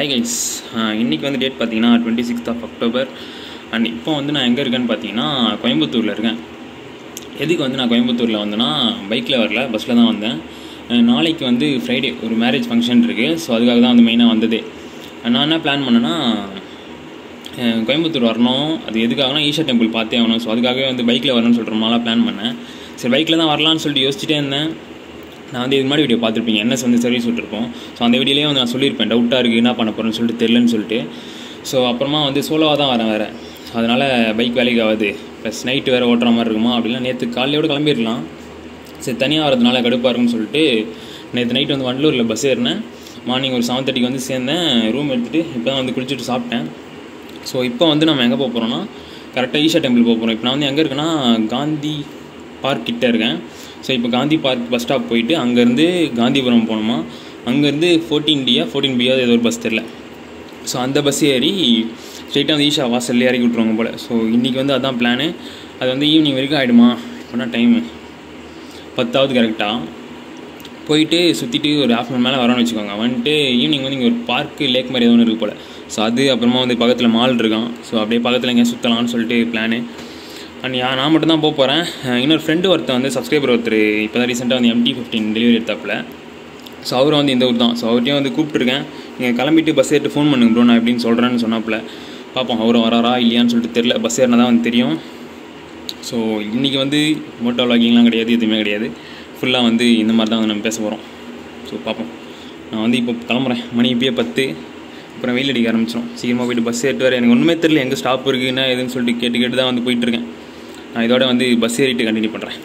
Hi guys இன்றைக்கி வந்து date பார்த்தீங்கன்னா twenty sixth of October and இப்போ வந்து நான் எங்கே இருக்கேன்னு பார்த்தீங்கன்னா கோயம்புத்தூரில் இருக்கேன் எதுக்கு வந்து நான் கோயம்புத்தூரில் வந்தேன்னா பைக்கில் வரல பஸ்ஸில் தான் வந்தேன் அஹ் நாளைக்கு வந்து ஃப்ரைடே ஒரு மேரேஜ் ஃபங்க்ஷன் இருக்குது ஸோ அதுக்காக தான் வந்து மெயினாக வந்ததே நான் என்ன பிளான் பண்ணேன்னா அஹ் கோயம்புத்தூர் வரணும் அது எதுக்காகனா ஈஷா டெம்பிள் பார்த்தே ஆகணும் ஸோ அதுக்காகவே வந்து பைக்கில் வரணும்னு சொல்கிற மாதிரிலாம் பிளான் பண்ணேன் சரி பைக்கில் தான் வரலான்னு சொல்லிட்டு யோசிச்சுட்டே இருந்தேன் நான் வந்து இது மாதிரி வீடியோ பார்த்துருப்பீங்க என்எஸ் வந்து சர்வீஸ் விட்டுருப்போம் ஸோ அந்த வீடியோலேயே வந்து நான் சொல்லியிருப்பேன் டவுட்டாக இருக்குது என்ன பண்ண போகிறேன்னு சொல்லிட்டு தெரிலன்னு சொல்லிட்டு ஸோ அப்புறமா வந்து சோலோவாக தான் வரேன் வேறு அதனால் பைக் வேலைக்கு ஆகாது ப்ளஸ் நைட்டு வேறு ஓட்டுற மாதிரி இருக்குமா அப்படிலாம் நேற்று காலையோட கிளம்பிடலாம் சரி தனியாக வரதுனால கடுப்பாக இருக்குன்னு சொல்லிட்டு நேற்று நைட் வந்து வண்டலூரில் பஸ் ஏறினேன் மார்னிங் ஒரு செவன் தேர்ட்டிக்கு வந்து சேர்ந்தேன் ரூம் எடுத்துகிட்டு இப்போ தான் வந்து குளிச்சுட்டு சாப்பிட்டேன் ஸோ இப்போ வந்து நம்ம எங்கே போக போகிறோம்னா கரெக்டாக ஈஷா டெம்பிள் போக போகிறோம் இப்போ நான் வந்து எங்கே இருக்கேன்னா காந்தி பார்க் கிட்ட இருக்கேன் ஸோ இப்போ காந்தி பார்க் பஸ் ஸ்டாப் போயிட்டு அங்கேருந்து காந்திபுரம் போகணுமா அங்கேருந்து ஃபோர்டீன் டியா ஃபோர்டீன் பியா ஏதோ ஒரு பஸ் தெரில ஸோ அந்த பஸ் ஏறி ஸ்ட்ரெயிட்டாக வந்து ஈஷா வாசல்லே இறக்கி விட்ருவாங்க போல் ஸோ இன்றைக்கி வந்து அதான் பிளானு அது வந்து ஈவினிங் வரைக்கும் ஆகிடுமா இப்போனா டைமு பத்தாவது கரெக்டாக போயிட்டு சுற்றிட்டு ஒரு ஹாஃப் அன் மேலே வரோன்னு வச்சுக்கோங்க வந்துட்டு ஈவினிங் வந்து இங்கே ஒரு பார்க்கு லேக் மாதிரி ஏதோ ஒன்று இருக்குது போல் ஸோ அது அப்புறமா வந்து பக்கத்தில் மால் இருக்கான் ஸோ அப்படியே பக்கத்தில் எங்கேயா சுற்றலாம்னு சொல்லிட்டு பிளானு அண்ட் யா நான் மட்டும் தான் போக போகிறேன் இன்னொரு ஃப்ரெண்டு ஒருத்தர் வந்து சப்ஸ்கிரைபர் ஒருத்தர் இப்போ தான் ரீசெண்டாக வந்து எம்டி ஃபிஃப்டின் டெலிவரி எடுத்தாப்புல ஸோ அவரும் வந்து இந்த ஊர் தான் ஸோ அவர்கிட்டையும் வந்து கூப்பிட்ருக்கேன் நீங்கள் கிளம்பிட்டு பஸ் ஏறிட்டு ஃபோன் பண்ணுங்க ப்ரோ நான் எப்படின்னு சொல்கிறேன்னு சொன்னாப்புல பார்ப்போம் அவரும் வராரா இல்லையான்னு சொல்லிட்டு தெரில பஸ் ஏறினா தான் வந்து தெரியும் ஸோ இன்றைக்கி வந்து மோட்டோ விளாகிங்லாம் கிடையாது எதுவுமே கிடையாது ஃபுல்லாக வந்து இந்த மாதிரி தான் வந்து நம்ம பேச போகிறோம் ஸோ பார்ப்போம் நான் வந்து இப்போ கிளம்புறேன் மணி இப்பயே பத்து அப்புறம் வெயில் அடிக்க ஆரம்பிச்சிடும் சீக்கிரமாக போயிட்டு பஸ் ஏறிட்டு வர எனக்கு ஒன்றுமே தெரியல எங்கே ஸ்டாப் இருக்குன்னா எதுன்னு சொல்லிட்டு கேட்டு கேட்டு தான் வந்து போயிட்டுருக்கேன் நான் இதோட வந்து பஸ் ஏறிட்டு கண்டினியூ பண்ணுறேன்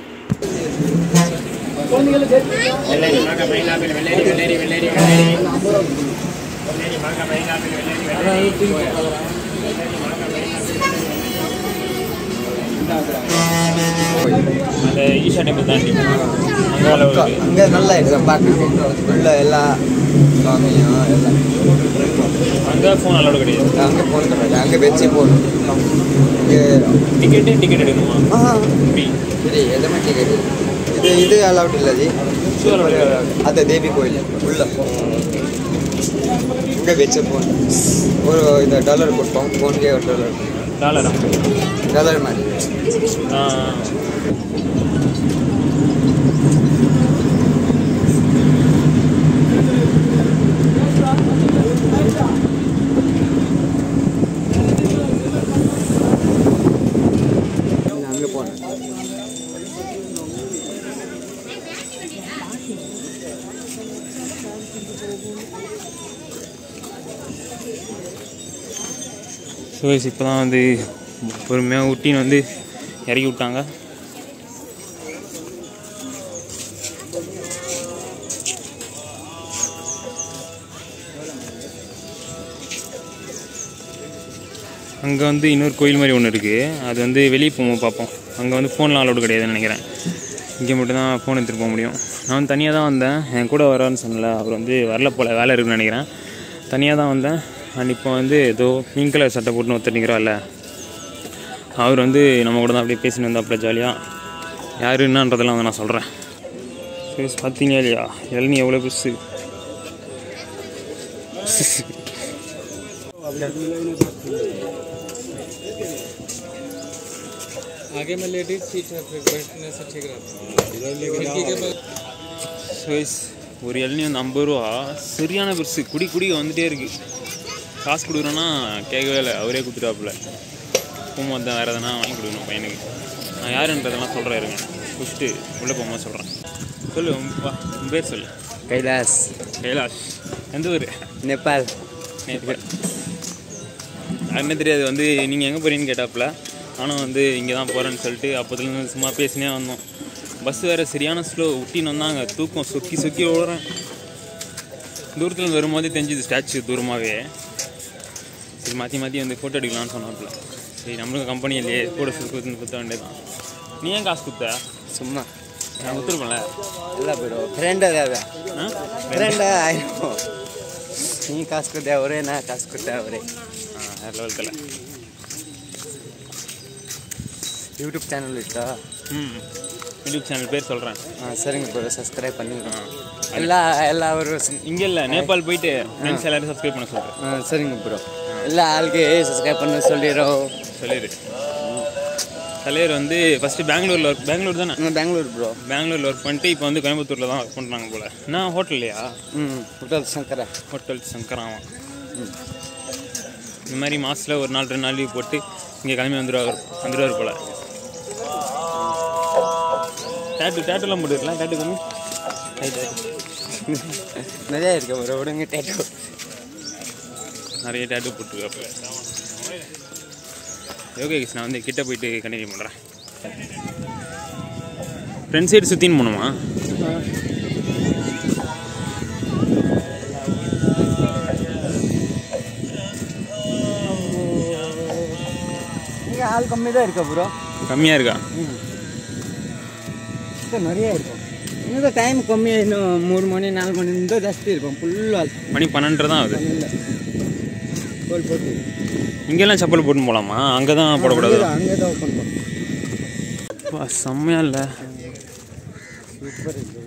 வெள்ளரி மாங்க பைனாப்பிள் வெள்ளரி வெள்ளரி வெள்ளரி வெள்ளரி வெள்ளரி மாங்க பைனாப்பிள் வெள்ளரி வெள்ளரி அந்த ஈஷா டெம்பிள் தாண்டி அங்கே அளவு அங்கே நல்லா இருக்கு பார்க்க உள்ள எல்லா சாமியும் எல்லாம் அங்கே ஃபோன் அலோடு கிடையாது அங்கே போன கிடையாது அங்கே வச்சு போகணும் இங்கே டிக்கெட்டு டிக்கெட் எடுக்கணுமா ஆ ஃப்ரீ சரி எதுவுமே டிக்கெட் இது இது அலவுட் இல்லை ஜி ஷூ அலோடு கிடையாது அது தேவி கோயில் உள்ள இங்கே வச்சு போகணும் ஒரு இந்த டாலர் கொடுப்போம் ஃபோனுக்கே ஒரு டாலர் டாலரா டாலர் மாதிரி ஆ அங்கே போனேன் ஸோ இப்போ தான் வந்து பொறுமையாக ஊட்டின்னு வந்து இறக்கி விட்டாங்க அங்கே வந்து இன்னொரு கோயில் மாதிரி ஒன்று இருக்குது அது வந்து வெளியே போகும்போது பார்ப்போம் அங்கே வந்து ஃபோன்லாம் அலோடு கிடையாதுன்னு நினைக்கிறேன் இங்கே மட்டும்தான் ஃபோன் எடுத்துகிட்டு போக முடியும் நான் வந்து தனியாக தான் வந்தேன் என் கூட வரான்னு சொன்னல அவர் வந்து வரல போல் வேலை இருக்குன்னு நினைக்கிறேன் தனியாக தான் வந்தேன் அண்ட் இப்போ வந்து ஏதோ பிங்க் கலர் சட்டை போட்டுன்னு ஒருத்தர் நிற்கிறாள்ல அவர் வந்து நம்ம கூட தான் அப்படியே பேசின்னு வந்தாப்புல ஜாலியாக யார் என்னன்றதெல்லாம் வந்து நான் சொல்கிறேன் சரி பார்த்தீங்க இல்லையா இளநீ எவ்வளோ பெருசு आगे में लेडीज सीट है फिर बैठने से ठीक रहता है खिड़की के बगल சைஸ் ஒரு இளநீ வந்து ஐம்பது ரூபா சரியான பெருசு குடி குடி வந்துட்டே இருக்கு காசு கொடுக்குறோன்னா கேட்கவே இல்லை அவரே கொடுத்துட்டாப்புல போகும்போது தான் வேறு எதனா வாங்கி கொடுக்கணும் பையனுக்கு நான் யாருன்றதெல்லாம் சொல்கிறேன் இருங்க குடிச்சிட்டு உள்ளே போகும்போது சொல்கிறேன் சொல்லு உன் பா உன் பேர் சொல்லு கைலாஸ் கைலாஷ் எந்த ஊர் நேபாள் யாருமே தெரியாது வந்து நீங்கள் எங்கே போகிறீங்கன்னு கேட்டாப்புல நானும் வந்து இங்கே தான் போகிறேன்னு சொல்லிட்டு அப்போதுலேருந்து சும்மா பேசினே வந்தோம் பஸ் வேறு சரியான ஸ்லோ ஊட்டின்னு வந்தாங்க தூக்கம் சொக்கி சொக்கி ஓடுறேன் தூரத்தில் வரும்போதே தெரிஞ்சுது ஸ்டாச்சு தூரமாகவே சரி மாற்றி மாற்றி வந்து ஃபோட்டோ எடுக்கலாம்னு சொன்னாப்புல சரி நம்மளுக்கு கம்பெனி இல்லையே கூட சுற்று குத்த வேண்டியதான் நீ ஏன் காசு கொடுத்த சும்மா நான் கொடுத்துருப்பேன்ல ಎಲ್ಲ ಬಿಡು ಫ್ರೆಂಡ್ ಅದಾವ ஆ ಫ್ರೆಂಡ್ ಆಯ್ತು ನೀ ಕಾಸು ಕೊಟ್ಟೆ ಅವರೇ ನಾ ಕಾಸು ಕೊಟ್ಟೆ ಅವರೇ ஆ வேறு லெவல் தலை ಯೂಟ್ಯೂಬ್ ಚಾನಲ್ ಇತ್ತಾ ம் யூடியூப் சேனல் பேர் சொல்கிறேன் ஆ சரிங்க ப்ரோ சப்ஸ்கிரைப் பண்ணிடுறோம் எல்லா எல்லா ஒரு இங்கே இல்லை நேபாள் போயிட்டு ஃப்ரெண்ட்ஸ் எல்லாரும் சப்ஸ்கிரைப் பண்ண சொல்கிறேன் ஆ சரிங்க ப்ரோ எல்லா ஆளுக்கு சப்ஸ்கிரைப் பண்ண சொல்லிடுறோம் சொல்லிடு தலைவர் வந்து ஃபஸ்ட்டு பெங்களூரில் ஒர்க் பெங்களூர் தானே நான் பெங்களூர் ப்ரோ பெங்களூரில் ஒர்க் பண்ணிட்டு இப்போ வந்து கோயம்புத்தூரில் தான் ஒர்க் பண்ணுறாங்க போல் நான் ஹோட்டல்லையா ம் ஹோட்டல் சங்கரா ஹோட்டல் சங்கராவன் இந்த மாதிரி மாதத்தில் ஒரு நாள் ரெண்டு நாள் லீவ் போட்டு இங்கே கிளம்பி வந்துடுவார் வந்துடுவார் போல் டேட்டு டேட்டுலாம் போட்டுருக்கலாம் டேட்டு கம்மி ஹை டேட்டு நிறையா இருக்கு ப்ரோ விடுங்க டேட்டோ நிறைய டேட்டு போட்டுருக்காப்புல யோகா நான் வந்து கிட்ட போயிட்டு கண்டினியூ பண்ணுறேன் ஃப்ரெண்ட் சைடு சுற்றின்னு போகணுமா இங்கே ஆள் கம்மி தான் இருக்கா ப்ரோ கம்மியாக இருக்கா இப்போ நிறைய இருக்கும் இன்னும் டைம் கம்மியாக இன்னும் மூணு மணி நாலு மணி இருந்தால் ஜாஸ்தி இருக்கும் ஃபுல் ஆள் மணி பன்னெண்டரை தான் ஆகுது இல்லை கோல் போட்டு இங்கெல்லாம் செப்பல் போட்டுன்னு போகலாமா அங்கே தான் போடக்கூடாது அங்கே தான் ஓப்பன் பண்ணுறோம் வா செம்மையா இல்லை சூப்பர் இருக்கு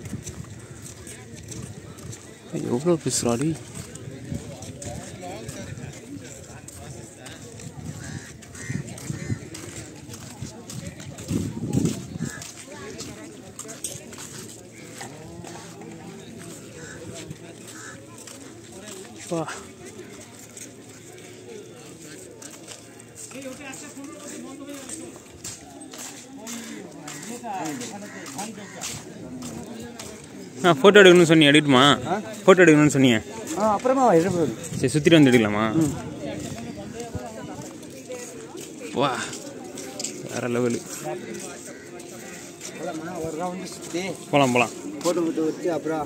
எவ்வளோ பேசுகிறாடி வா ஆ ஃபோட்டோ எடுக்கணும்னு சொன்னீங்க எடுக்கட்டுமா ஃபோட்டோ எடுக்கணும்னு சொன்னீங்க ஆ அப்புறமா இருபது சரி சுற்றிட்டு வந்து எடுக்கலாமா வா வேற லெவலு ஒரு ரவுண்டு சுற்றி போகலாம் போகலாம் போட்டு விட்டு வச்சு அப்புறம்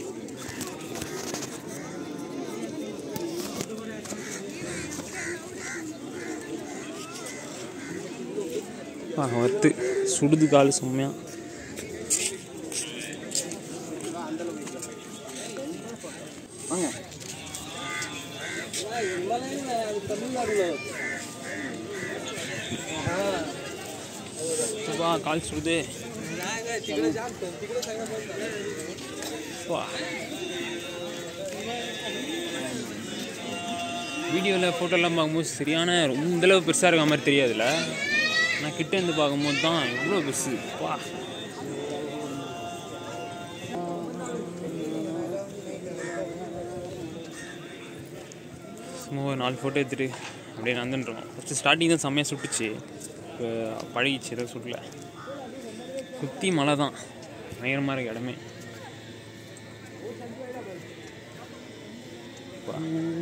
வா வத்து சுடுது கால் செம்மையா வாங்க வா கால் சுடுது வா வீடியோவில் ஃபோட்டோலாம் பார்க்கும்போது சரியான இந்த அளவு பெருசாக இருக்க மாதிரி தெரியாதுல்ல நான் கிட்ட இருந்து பார்க்கும்போது தான் எவ்வளோ பெருசு வா சும்மா ஒரு நாலு ஃபோட்டோ எடுத்துட்டு அப்படியே நடந்துட்டுருக்கோம் ஃபஸ்ட்டு ஸ்டார்டிங் தான் செம்மையாக சுட்டுச்சு இப்போ பழகிச்சு ஏதோ சுடல சுற்றி மழை தான் பயங்கரமாக இருக்கு இடமே வா.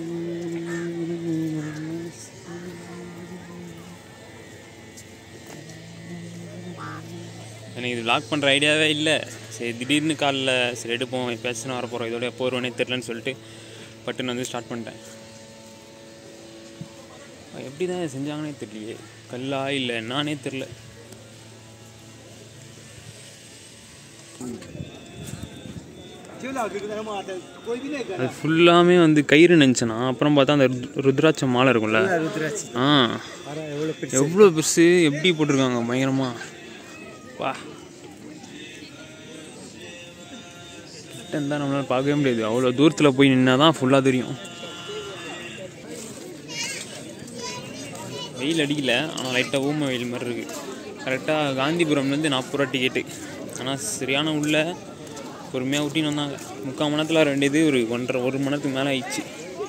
எனக்கு இது vlog பண்ணுற ஐடியாவே இல்லை சரி திடீர்னு காலைல சரி எடுப்போம் எப்பயாச்சும் வர போகிறோம் இதோட எப்போ வருவேனே தெரிலன்னு சொல்லிட்டு பட்டுன்னு வந்து ஸ்டார்ட் பண்ணிட்டேன் அது எப்படி தான் இதை செஞ்சாங்கன்னே தெரியலையே கல்லா இல்லை என்னானே தெரில அது ஃபுல்லாமே வந்து கயிறு நினச்சேனா அப்புறம் பார்த்தா அந்த ருத்- ருத்ராட்ச மாலை இருக்கும்ல ஆ எவ்வளோ எவ்வளோ பெருசு எப்படி போட்டிருக்காங்க பயங்கரமா வா கிட்ட இருந்தால் நம்மளால பார்க்கவே முடியாது அவ்வளோ தூரத்தில் போய் நின்னா தான் ஃபுல்லாக தெரியும் வெயில் அடிக்கல ஆனால் லைட்டாக ஊமை வெயில் மாதிரி இருக்குது கரெக்டாக காந்திபுரம்லேருந்து நாற்பது ரூபா டிக்கெட்டு ஆனால் சரியான உள்ள பொறுமையாக ஊட்டின்னு வந்தாங்க முக்கால் மணி நேரத்தில் வர வேண்டியது ஒரு ஒன்றரை ஒரு மணி நேரத்துக்கு மேலே ஆயிடுச்சு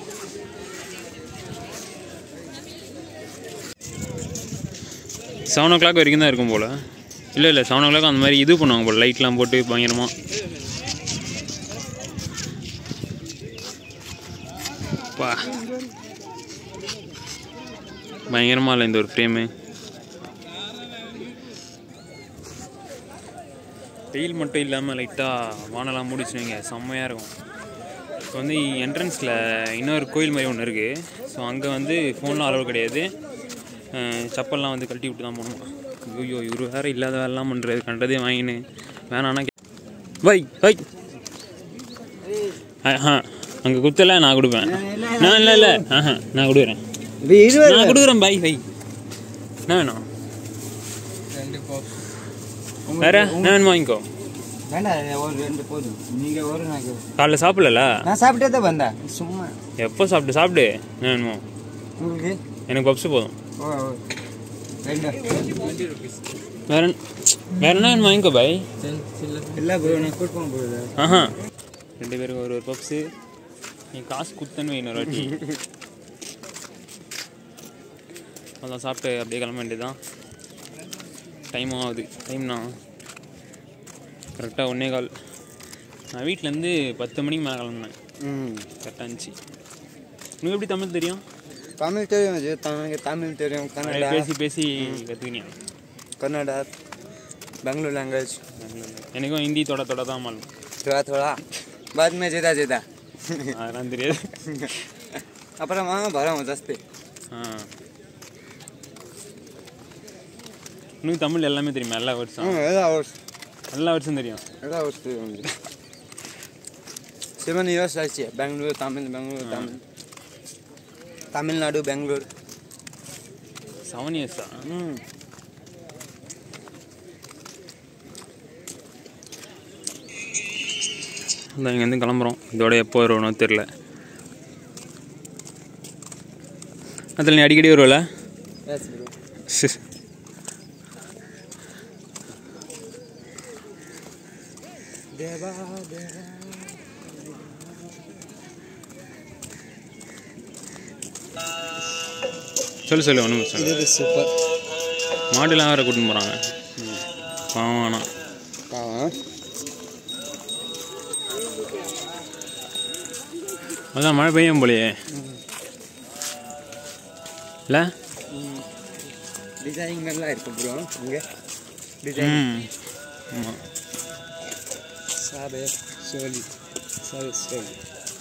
செவன் ஓ கிளாக் வரைக்கும் தான் இருக்கும் போல் இல்லை இல்லை செவன் ஓ கிளாக் அந்த மாதிரி இது பண்ணுவாங்க போல் லைட்லாம் போட்டு பயங்கரமாக பா பயங்கரமாக இல்லை இந்த ஒரு ஃப்ரேமு வெயில் மட்டும் இல்லாமல் லைட்டாக வானலாம் மூடிச்சுன்னு வைங்க செம்மையாக இருக்கும் இப்போ வந்து என்ட்ரன்ஸில் இன்னொரு கோயில் மாதிரி ஒன்று இருக்குது ஸோ அங்கே வந்து ஃபோன்லாம் அளவு கிடையாது அஹ் செப்பல்லாம் வந்து கழட்டி விட்டு தான் போகணுமா ஐயோ இவரு வேறு இல்லாத வேலைலாம் பண்ணுறது கண்டதே வாங்கின்னு வேணான்னா கே- வை வை ஆ அங்கே குத்தல நான் கொடுப்பேன் நான் இல்லை இல்லை ஆஹா நான் கொடுக்குறேன் நான் கொடுக்குறேன் பை வை என்ன வேணும் ரெண்டு பாப் வேற என்ன வேணுமா வாங்கிக்கோ வேண்டாம் ஒரு ரெண்டு போதும் நீங்கள் ஒரு எனக்கு காலைல சாப்பிடல நான் சாப்பிட்டே தான் வந்தேன் சும்மா எப்போ சாப்பிட்டு சாப்பிடு என்ன வேணுமோ உங்களுக்கு எனக்கு பப்ஸு போதும் ஓ ஓ. ரெண்டு வேற என்ன- வேற என்ன வேணும் வாங்கிக்கோ பாய் இல்லை ப்ரோ நான் கொடுப்போம் ப்ரோ ஆஹா ரெண்டு பேருக்கு ஒரு ஒரு பப்ஸு நீ காசு கொடுத்தேன்னு வை இன்னொரு வாட்டி அதான் சாப்பிட்டு அப்படியே கிளம்ப வேண்டியதுதான் டைமும் ஆகுது டைம்னா கரெக்டாக ஒன்றே கால் நான் வீட்டிலேருந்து பத்து மணிக்கு மேலே கிளம்புனேன் ம் கரெக்டாக இருந்துச்சு உனக்கு எப்படி தமிழ் தெரியும் தமிழ் தெரியும் ஜி தமிழ் தமிழ் தெரியும் நிறைய கன்னடா பேசி பேசி கற்றுக்கினியா கன்னடா बेंगलोर लैंग्वेज எனக்கும் ஹிந்தி தொட தொட தான் மாலும் थोड़ा थोड़ा बाद में जेदा जेदा அதெல்லாம் தெரியாது அப்புறமா வரோம் ஜஸ்தி ஆ உனக்கு தமிழ் எல்லாமே தெரியுமா எல்லா வருஷம் ம் எல்லா வருஷம் எல்லா வருஷம் தெரியும் எல்லா வருஷம் தெரியும் ஜி செவன் இயர்ஸ் ஆச்சு பெங்களூர் தமிழ் பெங்களூர் தமிழ் தமிழ்நாடு பெங்களூர் செவன் இயர்ஸா ம் இந்த இங்கேருந்து கிளம்புறோம் இதோட எப்போ வருவோனோ தெரில அதில் நீ அடிக்கடி வருவல எஸ் ப்ரோ தேவா தேவா சொல்லு சொல்லு ஒன்றும் சொல்லு இது சூப்பர் மாடுலாம் வேறு கூட்டின்னு போகிறாங்க பாவம் வேணாம் பாவம் அதான் மழை பெய்யும் போலையே இல்லை டிசைனிங் நல்லா இருக்கு ப்ரோ இங்கே டிசைன் ம் ஆமாம் சாபே சோலி சாபே சோலி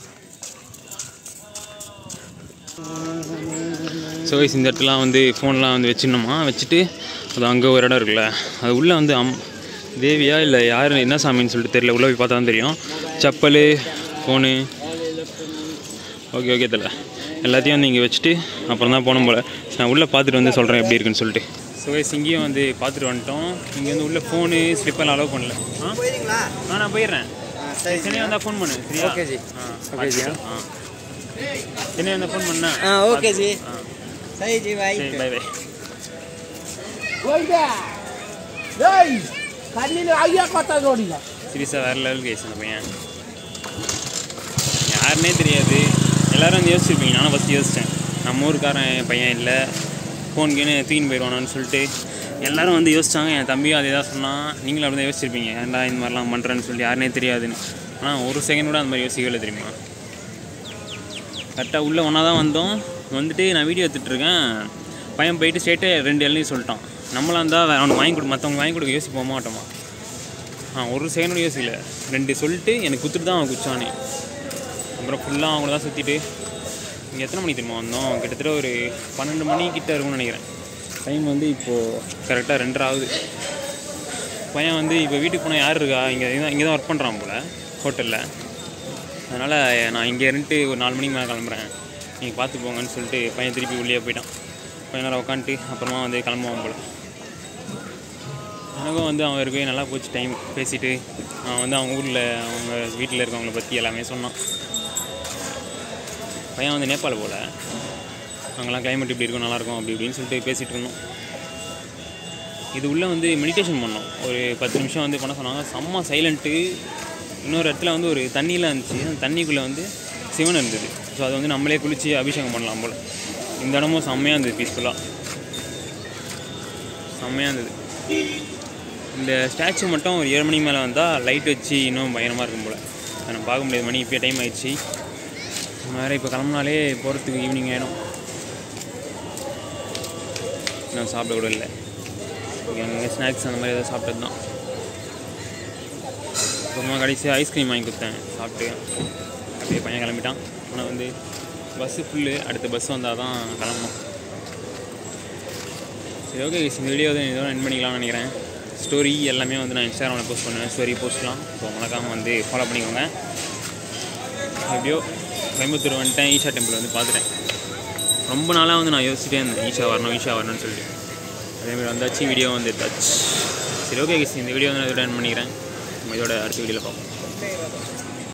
ஸோ guys, இந்த இடத்துலாம் வந்து ஃபோன்லாம் வந்து வச்சிடணுமா வச்சுட்டு அது அங்கே ஒரு இடம் இருக்குல்ல அது உள்ளே வந்து அம் தேவியா இல்லை யார் என்ன சாமின்னு சொல்லிட்டு தெரியல உள்ளே போய் பார்த்தா தான் தெரியும் செப்பல் ஃபோனு ஓகே ஓகே தெரியல எல்லாத்தையும் வந்து இங்கே வச்சுட்டு அப்புறம் தான் போகணும் போல் நான் உள்ளே பார்த்துட்டு வந்து சொல்கிறேன் எப்படி இருக்குன்னு சொல்லிட்டு ஸோ guys, இங்கேயும் வந்து பார்த்துட்டு வந்துட்டோம் இங்கே வந்து உள்ள ஃபோனு ஸ்லிப்பெல்லாம் அலோவ் பண்ணல ஆ போயிருங்களா ஆ நான் போயிடுறேன் சரி சென்னை வந்தால் ஃபோன் பண்ணு சரியா ஓகே ஜி ஆ ஓகே ஜி ஆ சென்னை வந்தால் ஃபோன் பண்ணேன் ஆ ஓகே ஜி சரி ஜி பாய் சரி பை பை சீரியஸாக வேறு லெவல் கேஸ் அந்த பையன் யாருன்னே தெரியாது எல்லாரும் வந்து யோசிச்சிருப்பீங்க நானும் ஃபஸ்ட்டு யோசித்தேன் நம்ம ஊருக்காரன் பையன் இல்லை ஃபோன் கீனு தூக்கின்னு போயிடுவானான்னு சொல்லிட்டு எல்லாரும் வந்து யோசிச்சாங்க என் தம்பியும் அதே தான் சொன்னான் நீங்களும் அப்படி தான் யோசிச்சிருப்பீங்க ஏன்டா இந்த மாதிரிலாம் பண்ணுறேன்னு சொல்லி யாருனே தெரியாதுன்னு ஆனால் ஒரு செகண்ட் கூட அந்த மாதிரி யோசிக்கவே தெரியுமா கரெக்டாக உள்ளே ஒன்றா தான் வந்தோம் வந்துட்டு நான் வீடியோ எடுத்துகிட்டு இருக்கேன் பையன் போயிட்டு ஸ்ட்ரெயிட்டே ரெண்டு எல்லாம் சொல்லிட்டான் நம்மளாம் இருந்தால் அவனுக்கு வாங்கி கொடு மற்றவங்க வாங்கி கொடுக்க யோசிப்போக மாட்டோமா ஆ ஒரு செகண்ட் கூட யோசிக்கல ரெண்டு சொல்லிட்டு எனக்கு குத்துட்டு தான் அவன் குச்சானே அப்புறம் ஃபுல்லாக அவங்கள தான் சுற்றிட்டு இங்கே எத்தனை மணிக்கு தெரியுமா வந்தோம் கிட்டத்தட்ட ஒரு பன்னெண்டு மணி கிட்ட இருக்கும்னு நினைக்கிறேன் டைம் வந்து இப்போது கரெக்டாக ரெண்டரை ஆகுது பையன் வந்து இப்போ வீட்டுக்கு போனால் யார் இருக்கா இங்கே தான் இங்கே தான் ஒர்க் பண்ணுறான் போல் ஹோட்டலில் அதனால் நான் இங்கே இருந்துட்டு ஒரு நாலு மணிக்கு மேலே கிளம்புறேன் நீங்கள் பார்த்து போங்கன்னு சொல்லிட்டு பையன் திருப்பி உள்ளே போயிட்டான் கொஞ்ச நேரம் உட்காந்துட்டு அப்புறமா வந்து கிளம்புவான் போல் எனக்கும் வந்து அவன் இருக்கவே நல்லா போச்சு டைம் பேசிட்டு அவன் வந்து அவங்க ஊரில் அவங்க வீட்டில் இருக்கவங்கள பற்றி எல்லாமே சொன்னான் பையன் வந்து நேபாள் போல் அங்கெல்லாம் கிளைமேட் இப்படி இருக்கும் நல்லாயிருக்கும் அப்படி இப்படின்னு சொல்லிட்டு பேசிகிட்டு இருந்தோம் இது உள்ளே வந்து மெடிடேஷன் பண்ணோம் ஒரு பத்து நிமிஷம் வந்து பண்ண சொன்னாங்க செம்ம சைலண்ட்டு இன்னொரு இடத்துல வந்து ஒரு தண்ணியெலாம் இருந்துச்சு அந்த தண்ணிக்குள்ளே வந்து சிவன் இருந்தது ஸோ அதை வந்து நம்மளே குளித்து அபிஷேகம் பண்ணலாம் போல் இந்த இடமும் செம்மையாக இருந்தது பீஸ்ஃபுல்லாக செம்மையாக இருந்தது இந்த ஸ்டாச்சு மட்டும் ஒரு ஏழு மணிக்கு மேலே வந்தால் லைட் வச்சு இன்னும் பயங்கரமாக இருக்கும் போல் அதை நம்ம பார்க்க முடியாது மணி இப்போ டைம் ஆயிடுச்சு வேறு இப்போ கிளம்புனாலே போகிறதுக்கு ஈவினிங் ஆகிடும் இன்னும் சாப்பிட கூட இல்லை எங்கள் ஸ்நாக்ஸ் அந்த மாதிரி ஏதாவது சாப்பிட்டது தான் அப்புறமா கடைசி ஐஸ்கிரீம் வாங்கி கொடுத்தேன் சாப்பிட்டு அப்படியே பையன் கிளம்பிட்டான் ஆனால் வந்து பஸ்ஸு ஃபுல்லு அடுத்த பஸ் வந்தால் தான் கிளம்பணும் சரி ஓகே இந்த வீடியோ வந்து இதோட என் பண்ணிக்கலாம்னு நினைக்கிறேன் ஸ்டோரி எல்லாமே வந்து நான் இன்ஸ்டாகிராமில் போஸ்ட் பண்ணுவேன் ஸ்டோரி போஸ்ட்லாம் ஸோ மறக்காமல் வந்து ஃபாலோ பண்ணிக்கோங்க எப்படியோ கோயம்புத்தூர் வந்துட்டேன் ஈஷா டெம்பிள் வந்து பார்த்துட்டேன் ரொம்ப நாளாக வந்து நான் யோசிச்சிட்டே இருந்தேன் ஈஷா வரணும் ஈஷா வரணும்னு சொல்லிட்டு அதேமாதிரி வந்தாச்சு வீடியோ வந்து எடுத்தாச்சு சரி ஓகே இந்த வீடியோ வந்து நான் ரிட்டர்ன் பண்ணிக்கிறேன் நம்ம இதோட அடுத்த வீடியோவில் பார்ப்போம்